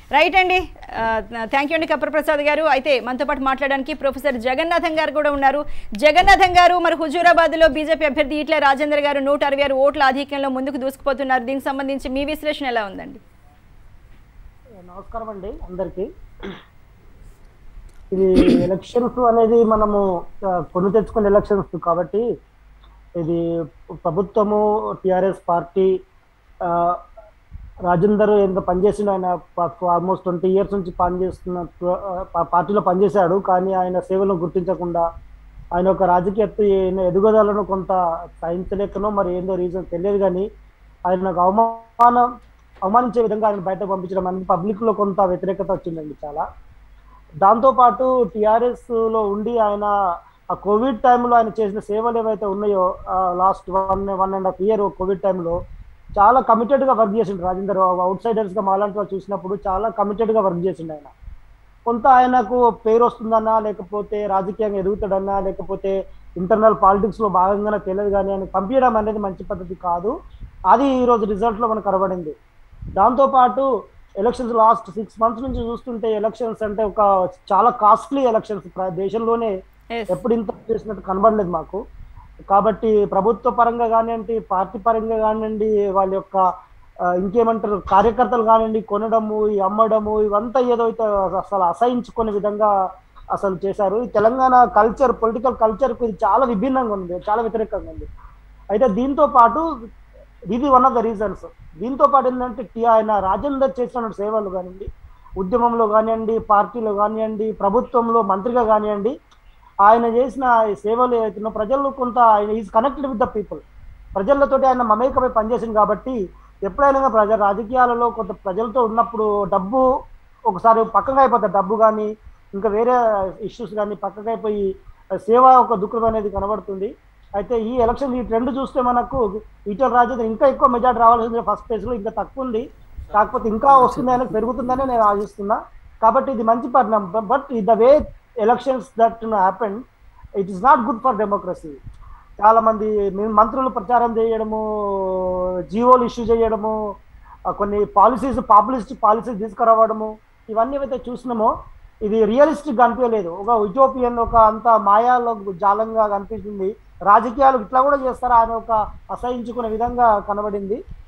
right అండి thank you అండి కప్పర్ ప్రసాద్ గారు అయితే మనతో పాటు మాట్లాడడానికి ప్రొఫెసర్ జగన్నాథం గారు కూడా ఉన్నారు జగన్నాథం గారు మరి హుజూరాబాద్లో బీజేపీ అభ్యర్థి ఈట్ల రాజేందర్ గారు నూట అరవై ఆరు ఓట్ల ఆధిక్యంలో ముందుకు దూసుకుపోతున్నారు దీనికి సంబంధించి మీ విశ్లేషణ ఎలా ఉందండి నమస్కారం అండి అందరికి ఇది ఎలక్షన్స్ అనేది మనము ఆ, కొని తెచ్చుకునే ఎలక్షన్స్ కాబట్టి ఇది ప్రభుత్వము టిఆర్ఎస్ పార్టీ ఆ, రాజేందర్ ఎంత పనిచేసిన ఆయన ఆల్మోస్ట్ ట్వంటీ ఇయర్స్ నుంచి పనిచేస్తున్న ఆ, పార్టీలో పనిచేశాడు కానీ ఆయన సేవలను గుర్తించకుండా ఆయన ఒక రాజకీయ ఎత్తు- ఎదుగుదలను కొంత సహించలేకనో మరి ఏందో రీజన్ తెలియదు కానీ ఆయనకు అవమానం అవమానించే విధంగా ఆయన బయట పంపించడం అనేది పబ్లిక్ లో కొంత వ్యతిరేకత వచ్చిందండి చాలా దాంతో పాటు టిఆర్ఎస్ లో ఉండి ఆయన ఆ కోవిడ్ టైంలో ఆయన చేసిన సేవలు ఏవైతే ఉన్నాయో last one one and half year Covid టైంలో చాలా కమిటెడ్ గా వర్క్ చేసిండు రాజేందర్ అవుట్ సైడర్స్ గా మాలాంటి వాళ్ళు చూసినప్పుడు చాలా కమిటెడ్ గా వర్క్ చేసిండు ఆయన కొంత ఆయనకు పేరు వస్తుందన్నా లేకపోతే రాజకీయంగా ఎదుగుతాడన్నా లేకపోతే ఇంటర్నల్ పాలిటిక్స్ లో భాగంగానే తెలియదు కానీ ఆయన పంపించడం అనేది మంచి పద్ధతి కాదు అది ఈ రోజు రిజల్ట్ లో మనకు కనబడింది దాంతో పాటు ఎలక్షన్స్ లాస్ట్ సిక్స్ మంత్స్ నుంచి చూస్తుంటే ఎలక్షన్స్ అంటే ఒక చాలా కాస్ట్లీ ఎలక్షన్స్ దేశంలోనే ఎస్ ఎప్పుడు ఇంత చేసినట్టు కనబడలేదు మాకు కాబట్టి ప్రభుత్వ పరంగా కానివ్వండి పార్టీ పరంగా కానివ్వండి వాళ్ళ యొక్క ఆ, ఇంకేమంటారు కార్యకర్తలు కానివ్వండి కొనడము ఈ అమ్మడము ఇవంతా ఏదో అయితే అసలు అసహించుకునే విధంగా అసలు చేశారు ఈ తెలంగాణ కల్చర్ పొలిటికల్ కల్చర్కు ఇది చాలా విభిన్నంగా ఉంది చాలా వ్యతిరేకంగా ఉంది అయితే దీంతో పాటు ఇది వన్ ఆఫ్ ద రీజన్స్ దీంతో పాటు ఏంటంటే టి ఆయన రాజేందర్ చేసిన సేవలు కానివ్వండి ఉద్యమంలో కానివ్వండి పార్టీలో కానివ్వండి ప్రభుత్వంలో మంత్రిగా కానివ్వండి ఆయన చేసిన ఈ సేవలు ఏవైతున్నాయో ప్రజల్లో కొంత ఆయన is connected with the people ప్రజలతోటి ఆయన మమేకమై పనిచేసింది కాబట్టి ఎప్పుడైనా కానీ ప్రజా రాజకీయాలలో కొంత ప్రజలతో ఉన్నప్పుడు డబ్బు ఒకసారి పక్కగా అయిపోతుంది డబ్బు కానీ ఇంకా వేరే ఇష్యూస్ కానీ పక్కగా అయిపోయి సేవ ఒక దుఃఖం అనేది కనబడుతుంది అయితే ఈ ఎలక్షన్ ఈ ట్రెండ్ చూస్తే మనకు ఈటల రాజేంద్ర ఇంకా ఎక్కువ మెజార్టీ రావాల్సింది ఫస్ట్ ప్లేస్ లో ఇంకా తక్కువ ఉంది కాకపోతే ఇంకా వస్తుంది అనేది పెరుగుతుందని నేను ఆశిస్తున్నా కాబట్టి ఇది మంచి పరిణామం but the way elections that happen it is not good for democracy చాలా మంది మీ- మంత్రులు ప్రచారం చేయడము జీవోలు ఇష్యూ చేయడము ఆ కొన్ని పాలసీస్ పాపులిస్ట్ పాలసీస్ తీసుకురావడము ఇవన్నీ ఏవైతే చూసినామో ఇది రియలిస్టిక్ అనిపించలేదు ఒక యుటోపియన్ ఒక అంత మాయాలో జాలంగా కనిపిస్తుంది రాజకీయాలు ఇట్లా కూడా చేస్తారా అని ఒక అసహించుకునే విధంగా కనబడింది